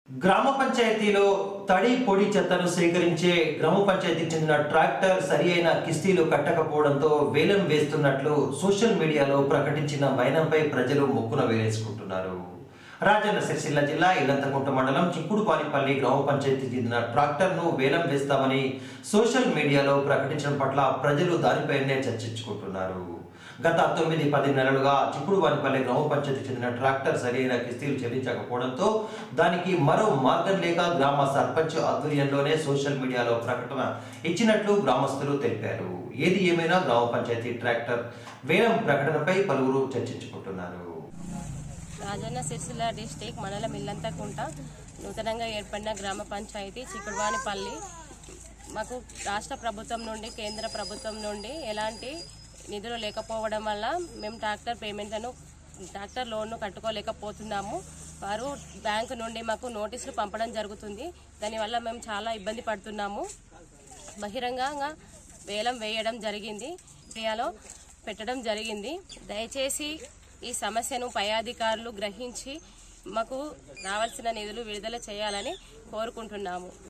గ్రామ పంచాయతీలో తడి పొడి చెత్తను సేకరించే గ్రామ పంచాయతీకి చెందిన ట్రాక్టర్ సరి అయిన కిస్తీలు కట్టకపోవడంతో వేలం వేస్తున్నట్లు సోషల్ మీడియాలో ప్రకటించిన మైనంపై ప్రజలు మొక్కున వేలేసుకుంటున్నారు రాజన్న సిరిసిల్ల జిల్లా ఇల్లంతకుంట మండలం చిక్కుడుపాలిపల్లి గ్రామ పంచాయతీకి చెందిన ట్రాక్టర్ను వేలం వేస్తామని సోషల్ మీడియాలో ప్రకటించడం పట్ల ప్రజలు దానిపైనే చర్చించుకుంటున్నారు గత తొమ్మిది పది నెలలుగా చిక్కుడువానిపల్లి గ్రామ పంచాయతీకి చెందిన ట్రాక్టర్ సరైన కిస్తీలు చెల్లించకపోవడంతో దానికి మరో మార్గం లేక గ్రామ సర్పంచ్ ఆధ్వర్యంలోనే సోషల్ మీడియాలో ప్రకటన ఇచ్చినట్లు గ్రామస్తులు తెలిపారు ఏది ఏమైనా గ్రామ పంచాయతీ ట్రాక్టర్ వేలం ప్రకటనపై పలువురు చర్చించుకుంటున్నారు రాజన్న సిరిసిల్ల డిస్టిక్ మండలం ఇల్లంతకుంట నూతనంగా ఏర్పడిన గ్రామ పంచాయతీ చిక్కుడువానిపల్లి మాకు రాష్ట్ర ప్రభుత్వం నుండి కేంద్ర ప్రభుత్వం నుండి ఎలాంటి నిధులు లేకపోవడం వల్ల మేము ట్రాక్టర్ పేమెంట్లను ట్రాక్టర్ లోన్ను కట్టుకోలేకపోతున్నాము వారు బ్యాంకు నుండి మాకు నోటీసులు పంపడం జరుగుతుంది దానివల్ల మేము చాలా ఇబ్బంది పడుతున్నాము బహిరంగంగా వేలం వేయడం జరిగింది ఇండియాలో పెట్టడం జరిగింది దయచేసి ఈ సమస్యను పై అధికారులు గ్రహించి మాకు రావాల్సిన నిధులు విడుదల చేయాలని కోరుకుంటున్నాము